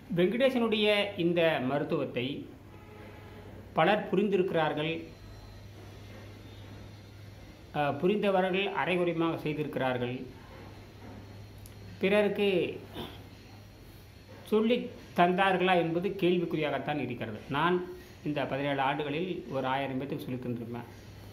வெங்கடேசனுடைய இந்த மருத்துவத்தை பலர் புரிந்திருக்கிறார்கள் அஹ், புரிந்தவர்கள் அரைகுறைமாக செய்திருக்கிறார்கள் பிறருக்கு சொல்லி தந்தார்களா என்பது கேள்விக்குறியாகத்தான் இருக்கிறது நான் இந்த பதினேழு ஆண்டுகளில் ஒரு ஆயிரம் பேத்துக்கு சொல்லி தந்திருப்பேன்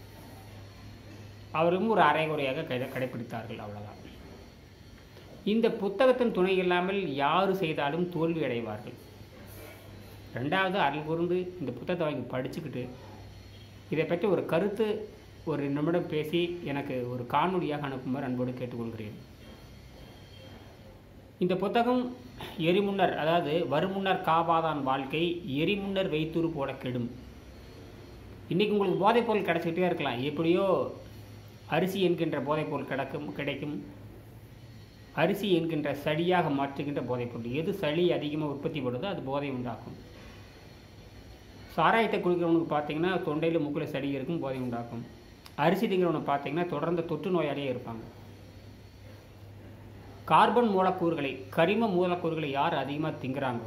அவரும் ஒரு அரைகுறையாக கடை கடைப்பிடித்தார்கள் அவ்வளவுதான் இந்த புத்தகத்தின் துணை இல்லாமல் யார் செய்தாலும் தோல்வி அடைவார்கள் ரெண்டாவது அருள் கூர்ந்து இந்த புத்தகத்தை வாங்கி படிச்சுக்கிட்டு இதை பற்றி ஒரு கருத்து ஒரு நிமிடம் பேசி எனக்கு ஒரு காணொளியாக அனுப்புமாறு அன்போடு கேட்டுக்கொள்கிறேன் இந்த புத்தகம் எரிமுன்னர் அதாவது வருமுன்னர் காபாதான் வாழ்க்கை எரிமுன்னர் வைத்தூறு போட கெடும் இன்றைக்கி உங்களுக்கு போதைப்பொருள் கிடச்சிக்கிட்டே இருக்கலாம் எப்படியோ அரிசி என்கின்ற போதைப்பொருள் கிடக்கும் கிடைக்கும் அரிசி என்கின்ற சளியாக மாற்றுகின்ற போதைப்பொருள் எது சளி அதிகமாக உற்பத்தி பண்ணுதோ அது போதை உண்டாக்கும் சாராயத்தை குடிக்கிறவனுக்கு பார்த்தீங்கன்னா தொண்டையில் மூக்கில் சளி இருக்கும் போதை உண்டாக்கும் அரிசி திங்கிறவனை பார்த்தீங்கன்னா தொடர்ந்து தொற்று நோயாளியே இருப்பாங்க கார்பன் மூலக்கூறுகளை கரிம மூலக்கூறுகளை யார் அதிகமாக திங்கிறாங்களோ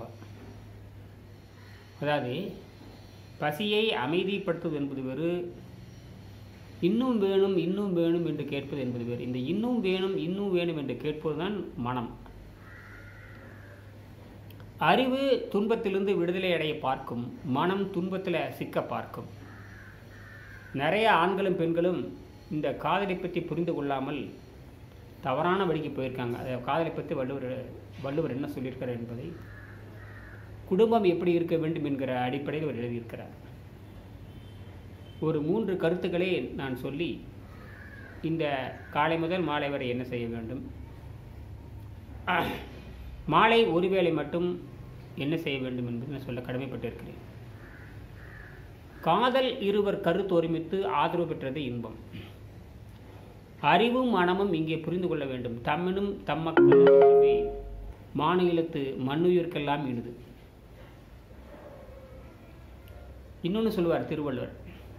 அதாவது பசியை அமைதிப்படுத்துவது என்பது வேறு இன்னும் வேணும் இன்னும் வேணும் என்று கேட்பது என்பது வேறு இந்த இன்னும் வேணும் இன்னும் வேணும் என்று கேட்பதுதான் மனம் அறிவு துன்பத்திலிருந்து விடுதலை அடைய பார்க்கும் மனம் துன்பத்தில் சிக்க பார்க்கும் நிறைய ஆண்களும் பெண்களும் இந்த காதலை பற்றி புரிந்து கொள்ளாமல் தவறான வழிக்கு போயிருக்காங்க அதை காதலை பற்றி வள்ளுவர் வள்ளுவர் என்ன சொல்லியிருக்கிறார் என்பதை குடும்பம் எப்படி இருக்க வேண்டும் என்கிற அடிப்படையில் அவர் எழுதியிருக்கிறார் ஒரு மூன்று கருத்துக்களை நான் சொல்லி இந்த காலை முதல் மாலை வரை என்ன செய்ய வேண்டும் மாலை ஒருவேளை மட்டும் என்ன செய்ய வேண்டும் என்பது நான் சொல்ல கடமைப்பட்டிருக்கிறேன் காதல் இருவர் கருத்து ஒருமித்து ஆதரவு பெற்றது இன்பம் அறிவும் மனமும் இங்கே புரிந்து கொள்ள வேண்டும் தம்மினும் தம்மக்களுமே மாநிலத்து மண்ணுயிர்க்கெல்லாம் இடுது இன்னொன்று சொல்லுவார் திருவள்ளுவர்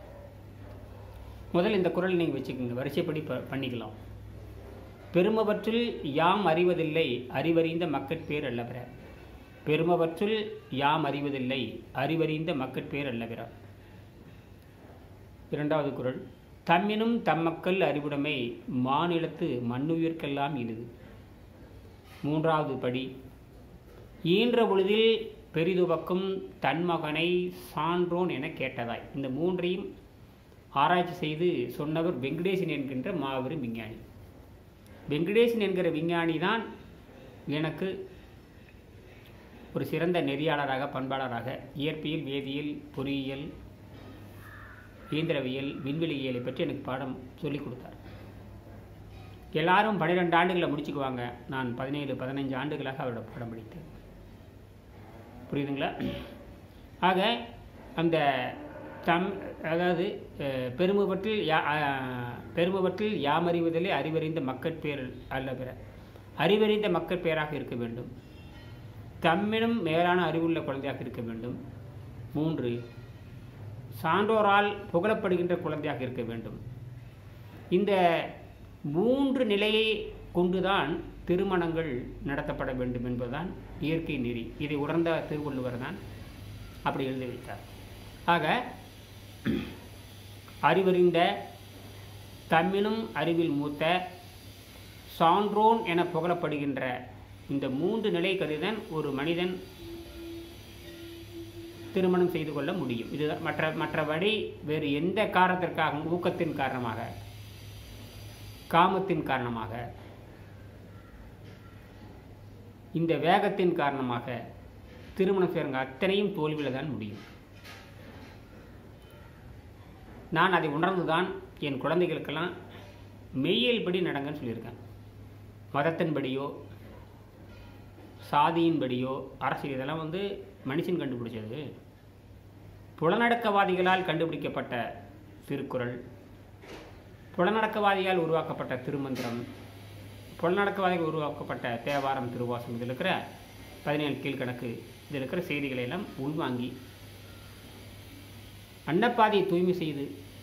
முதல் இந்த குரல் நீங்கள் வச்சுக்கோங்க வரிசைப்படி ப பண்ணிக்கலாம் பெருமவற்றில் யாம் அறிவதில்லை அறிவறிந்த மக்கட்பேர் அல்லவர பெருமவற்றுள் யாம் அறிவதில்லை அறிவறிந்த மக்கட்பேர் அல்லவர இரண்டாவது குரல் தம்மினும் தம்மக்கள் அறிவுடைமை மாநிலத்து மண்ணுயிர்க்கெல்லாம் இனிது மூன்றாவது படி ஈன்ற பொழுதில் பெரிதுவக்கும் தன்மகனை சான்றோன் என கேட்டதாய் இந்த மூன்றையும் ஆராய்ச்சி செய்து சொன்னவர் வெங்கடேசன் என்கின்ற மாபெரும் விஞ்ஞானி வெங்கடேசன் என்கிற விஞ்ஞானி தான் எனக்கு ஒரு சிறந்த நெறியாளராக பண்பாளராக இயற்பியல் வேதியியல் பொறியியல் இயந்திரவியல் விண்வெளியியலை பற்றி எனக்கு பாடம் சொல்லிக் கொடுத்தார் எல்லாரும் பன்னிரெண்டு ஆண்டுகளை முடிச்சுக்குவாங்க நான் பதினேழு பதினஞ்சு ஆண்டுகளாக அவரோட பாடம் படித்தேன் புரியுதுங்களா ஆக அந்த தம் அதாவது அஹ், பெருமைப்பற்றில் யா அஹ், பெருமைப்பற்றில் யாமறிவதிலே அறிவறிந்த மக்கட்பேர் அல்ல பிற அறிவறிந்த மக்கட்பேராக இருக்க வேண்டும் தம்மினும் மேலான அறிவுள்ள குழந்தையாக இருக்க வேண்டும் மூன்று சான்றோரால் புகழப்படுகின்ற குழந்தையாக இருக்க வேண்டும் இந்த மூன்று நிலையை கொண்டுதான் திருமணங்கள் நடத்தப்பட வேண்டும் என்பதுதான் இயற்கை நெறி இதை உணர்ந்த திருவள்ளுவர் தான் அப்படி எழுதி வைத்தார் ஆக அறிவறிந்த தம்மினும் அறிவில் மூத்த சான்றோன் என புகழப்படுகின்ற இந்த மூன்று நிலை கருதன் ஒரு மனிதன் திருமணம் செய்து கொள்ள முடியும் இது மற்ற மற்றபடி வேறு எந்த காரணத்திற்காகவும் ஊக்கத்தின் காரணமாக காமத்தின் காரணமாக இந்த வேகத்தின் காரணமாக திருமணம் செய்கிறவங்க அத்தனையும் தோல்வியில் தான் முடியும் நான் அதை உணர்ந்துதான் என் குழந்தைகளுக்கெல்லாம் மெய்யியல் படி நடங்கன்னு சொல்லியிருக்கேன் மதத்தின்படியோ சாதியின்படியோ அரசியல் இதெல்லாம் வந்து மனுஷன் கண்டுபிடிச்சது புலனடக்கவாதிகளால் கண்டுபிடிக்கப்பட்ட திருக்குறள் புலனடக்கவாதியால் உருவாக்கப்பட்ட திருமந்திரம் புலனடக்கவாதிகள் உருவாக்கப்பட்ட தேவாரம் திருவாசம் இதில் இருக்கிற பதினேழு கீழ்கணக்கு இதில் இருக்கிற செய்திகளை எல்லாம் உள்வாங்கி அன்னப்பாதையை தூய்மை செய்து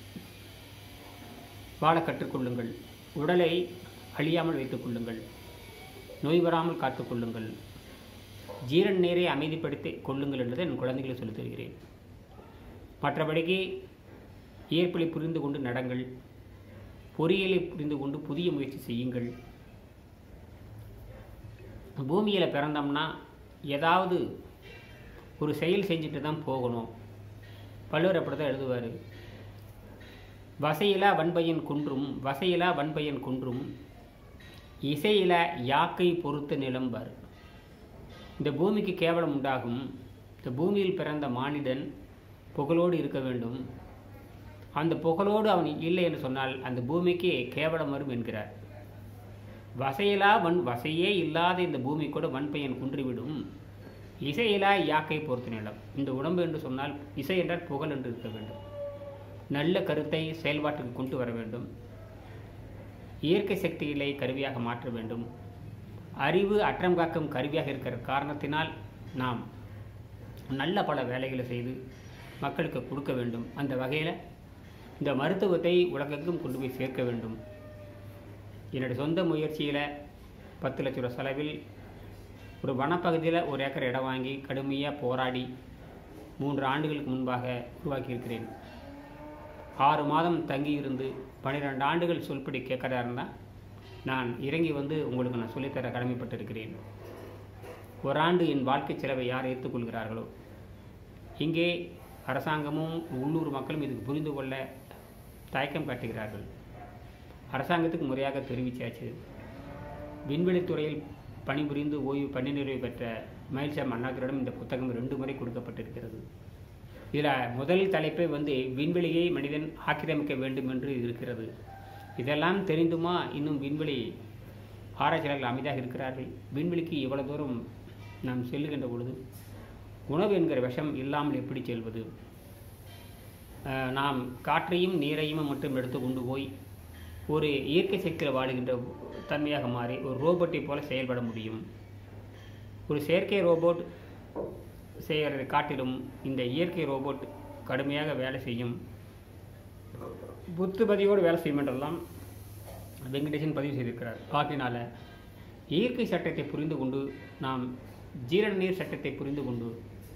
வாழ கற்றுக்கொள்ளுங்கள் உடலை அழியாமல் வைத்துக் கொள்ளுங்கள் நோய் வராமல் காத்துக்கொள்ளுங்கள் ஜீரண நீரை அமைதிப்படுத்தி கொள்ளுங்கள் என்றதை என் குழந்தைகளை சொல்லித் தருகிறேன் மற்றபடிக்கு இயற்பிலை புரிந்து கொண்டு நடங்கள் பொறியியலை புரிந்து கொண்டு புதிய முயற்சி செய்யுங்கள் பூமியில் பிறந்தோம்னா ஏதாவது ஒரு செயல் செஞ்சுட்டு தான் போகணும் பல்லவர் அப்படி தான் எழுதுவார் வசையிலா வன்பயன் குன்றும் வசையிலா வன்பயன் குன்றும் இசையில யாக்கை பொறுத்த நிலம்பார் இந்த பூமிக்கு கேவலம் உண்டாகும் இந்த பூமியில் பிறந்த மானிடன் புகழோடு இருக்க வேண்டும் அந்த புகழோடு அவன் இல்லை என்று சொன்னால் அந்த பூமிக்கு கேவலம் வரும் என்கிறார் வசையிலா வன் வசையே இல்லாத இந்த பூமி கூட வன்பயன் குன்றிவிடும் இசையிலா யாக்கை பொறுத்த நிலம் இந்த உடம்பு என்று சொன்னால் இசை என்றால் புகழ் என்று இருக்க வேண்டும் நல்ல கருத்தை செயல்பாட்டுக்கு கொண்டு வர வேண்டும் இயற்கை சக்திகளை கருவியாக மாற்ற வேண்டும் அறிவு அற்றம் காக்கும் கருவியாக இருக்கிற காரணத்தினால் நாம் நல்ல பல வேலைகளை செய்து மக்களுக்கு கொடுக்க வேண்டும் அந்த வகையில் இந்த மருத்துவத்தை உலகெங்கும் கொண்டு போய் சேர்க்க வேண்டும் என்னுடைய சொந்த முயற்சியில் பத்து லட்ச ரூபா செலவில் ஒரு வனப்பகுதியில் ஒரு ஏக்கர் இடம் வாங்கி கடுமையாக போராடி மூன்று ஆண்டுகளுக்கு முன்பாக உருவாக்கியிருக்கிறேன் ஆறு மாதம் தங்கி இருந்து பன்னிரெண்டு ஆண்டுகள் சொல்படி கேட்கறதா இருந்தால் நான் இறங்கி வந்து உங்களுக்கு நான் சொல்லித்தர கடமைப்பட்டிருக்கிறேன் ஒரு ஆண்டு என் வாழ்க்கை செலவை யார் ஏற்றுக்கொள்கிறார்களோ இங்கே அரசாங்கமும் உள்ளூர் மக்களும் இதுக்கு புரிந்து கொள்ள தயக்கம் காட்டுகிறார்கள் அரசாங்கத்துக்கு முறையாக தெரிவித்தாச்சு விண்வெளித்துறையில் பணிபுரிந்து ஓய்வு பணி நிறைவு பெற்ற மயில்சாம் அண்ணாக்கரிடம் இந்த புத்தகம் ரெண்டு முறை கொடுக்கப்பட்டிருக்கிறது இதில் முதல் தலைப்பே வந்து விண்வெளியை மனிதன் ஆக்கிரமிக்க வேண்டும் என்று இருக்கிறது இதெல்லாம் தெரிந்துமா இன்னும் விண்வெளி ஆராய்ச்சியாளர்கள் அமைதியாக இருக்கிறார்கள் விண்வெளிக்கு இவ்வளவு தூரம் நாம் செல்லுகின்ற பொழுது உணவு என்கிற விஷம் இல்லாமல் எப்படி செல்வது அஹ், நாம் காற்றையும் நீரையும் மட்டும் எடுத்து கொண்டு போய் ஒரு இயற்கை சக்தியில் வாழுகின்ற தன்மையாக மாறி ஒரு ரோபோட்டை போல செயல்பட முடியும் ஒரு செயற்கை ரோபோட் செய்கிறதை காட்டிலும் இந்த இயற்கை ரோபோட் கடுமையாக வேலை செய்யும் புத்துபதியோடு வேலை செய்யும் என்றெல்லாம் வெங்கடேசன் பதிவு செய்திருக்கிறார் ஆகினால இயற்கை சட்டத்தை புரிந்து கொண்டு நாம் ஜீரண நீர் சட்டத்தை புரிந்து கொண்டு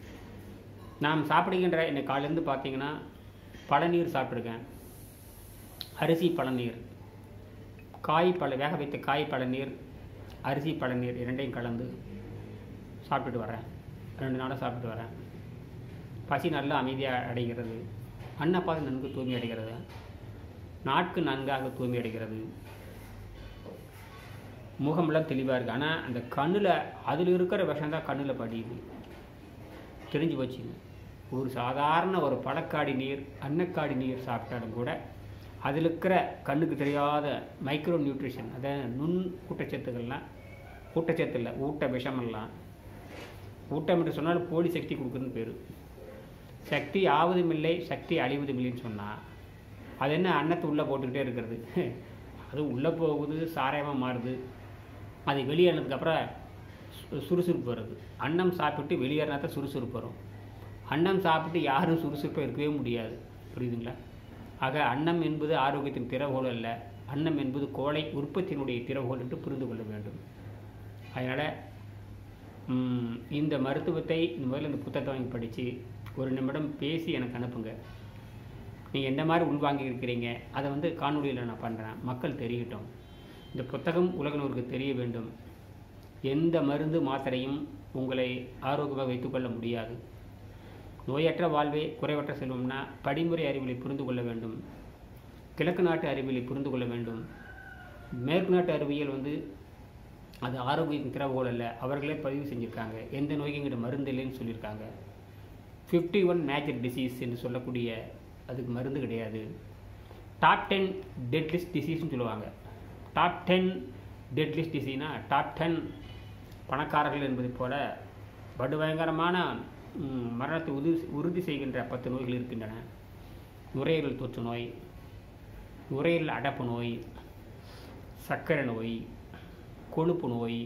நாம் சாப்பிடுகின்ற இந்த காலையிலேருந்து பார்த்தீங்கன்னா பழநீர் சாப்பிட்ருக்கேன் அரிசி பழநீர் காய் பழ வேக வைத்த காய் பழநீர் அரிசி பழநீர் இரண்டையும் கலந்து சாப்பிட்டுட்டு வரேன் ரெண்டு நாளாக சாப்பிட்டு வரேன் பசி நல்லா அமைதியாக அடைகிறது அன்னப்பாதை நன்கு தூய்மை அடைகிறது நாட்கு நன்காக தூய்மை அடைகிறது முகமெல்லாம் தெளிவாக இருக்குது ஆனால் அந்த கண்ணில் அதில் இருக்கிற விஷம் தான் கண்ணில் படியுது தெரிஞ்சு போச்சுங்க ஒரு சாதாரண ஒரு பழக்காடி நீர் அன்னக்காடி நீர் சாப்பிட்டாலும் கூட அதில் இருக்கிற கண்ணுக்கு தெரியாத மைக்ரோ நியூட்ரிஷன் அதாவது நுண் ஊட்டச்சத்துக்கள்லாம் ஊட்டச்சத்து இல்லை ஊட்ட விஷமெல்லாம் ஊட்டம் என்று சொன்னால் போலி சக்தி கொடுக்குறதுன்னு பேர் சக்தி ஆவதும் இல்லை சக்தி அழிவதும் இல்லைன்னு சொன்னால் அது என்ன அன்னத்தை உள்ளே போட்டுக்கிட்டே இருக்கிறது அது உள்ளே போகுது சாராயமாக மாறுது அது வெளியேறினதுக்கப்புறம் சு- சுறுசுறுப்பு வருது அன்னம் சாப்பிட்டு வெளியேறினா தான் சுறுசுறுப்பு வரும் அன்னம் சாப்பிட்டு யாரும் சுறுசுறுப்பாக இருக்கவே முடியாது புரியுதுங்களா ஆக அன்னம் என்பது ஆரோக்கியத்தின் திறவுகோல் அல்ல அன்னம் என்பது கோழை உற்பத்தியினுடைய திறவுகோல் என்று புரிந்து கொள்ள வேண்டும் அதனால் ம், இந்த மருத்துவத்தை முதல்ல இந்த புத்தகத்தை வாங்கி படித்து ஒரு நிமிடம் பேசி எனக்கு அனுப்புங்க நீங்கள் எந்த மாதிரி உள்வாங்கி இருக்கிறீங்க அதை வந்து காணொளியில் நான் பண்ணுறேன் மக்கள் தெரியட்டும் இந்த புத்தகம் உலகினருக்கு தெரிய வேண்டும் எந்த மருந்து மாத்திரையும் உங்களை ஆரோக்கியமாக வைத்துக்கொள்ள முடியாது நோயற்ற வாழ்வே குறைவற்ற செல்வம்னா படிமுறை அறிவியலை புரிந்து கொள்ள வேண்டும் கிழக்கு நாட்டு அறிவியலை புரிந்து கொள்ள வேண்டும் மேற்கு நாட்டு அறிவியல் வந்து அது ஆரோக்கியத்தின் திறவுகோல் அல்ல அவர்களே பதிவு செஞ்சுருக்காங்க எந்த நோய்க்கும் இங்கிட்ட மருந்து இல்லைன்னு சொல்லியிருக்காங்க ஃபிஃப்டி ஒன் மேஜர் டிசீஸ் என்று சொல்லக்கூடிய அதுக்கு மருந்து கிடையாது டாப் டென் டெட்லிஸ்ட் டிசீஸ்னு சொல்லுவாங்க டாப் டென் டெட்லிஸ்ட் டிசீனா டாப் டென் பணக்காரர்கள் என்பதை போல படுபயங்கரமான ம், மரணத்தை உறுதி உறுதி செய்கின்ற பத்து நோய்கள் இருக்கின்றன நுரையீரல் தொற்று நோய் நுரையீரல் அடப்பு நோய் சர்க்கரை நோய் கொழுப்பு நோய்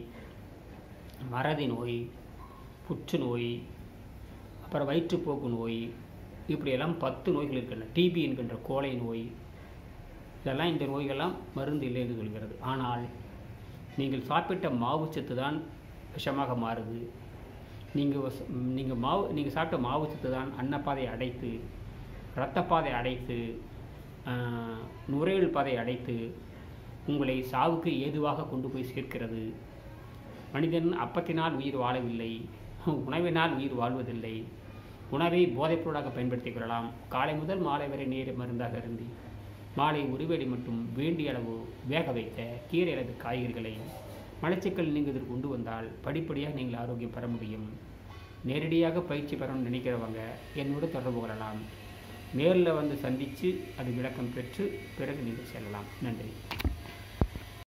மறதி நோய் புற்றுநோய் அப்புறம் வயிற்றுப்போக்கு நோய் இப்படியெல்லாம் பத்து நோய்கள் இருக்கின்றன டிபி என்கின்ற கோழை நோய் இதெல்லாம் இந்த நோய்கள்லாம் மருந்து இல்லை என்று சொல்கிறது ஆனால் நீங்கள் சாப்பிட்ட மாவுச்சத்து தான் விஷமாக மாறுது நீங்கள் நீங்கள் மாவு நீங்கள் சாப்பிட்ட மாவு சத்து தான் அன்னப்பாதை அடைத்து இரத்தப்பாதை அடைத்து ஆஹ், நுரையீரல் பாதை அடைத்து உங்களை சாவுக்கு ஏதுவாக கொண்டு போய் சேர்க்கிறது மனிதன் அப்பத்தினால் உயிர் வாழவில்லை உணவினால் உயிர் வாழ்வதில்லை உணவை போதைப்பொருளாக பயன்படுத்திக் கொள்ளலாம் காலை முதல் மாலை வரை நீர் மருந்தாக அருந்தி மாலை ஒருவேளை மட்டும் வேண்டிய அளவு வேக வைத்த கீரை அல்லது காய்கறிகளை மலச்சிக்கல் நீங்குவதற்கு கொண்டு வந்தால் படிப்படியாக நீங்கள் ஆரோக்கியம் பெற முடியும் நேரடியாக பயிற்சி பெறணும்னு நினைக்கிறவங்க என்னோடு தொடர்பு கொள்ளலாம் நேரில் வந்து சந்தித்து அது விளக்கம் பெற்று பிறகு நீங்கள் செல்லலாம் நன்றி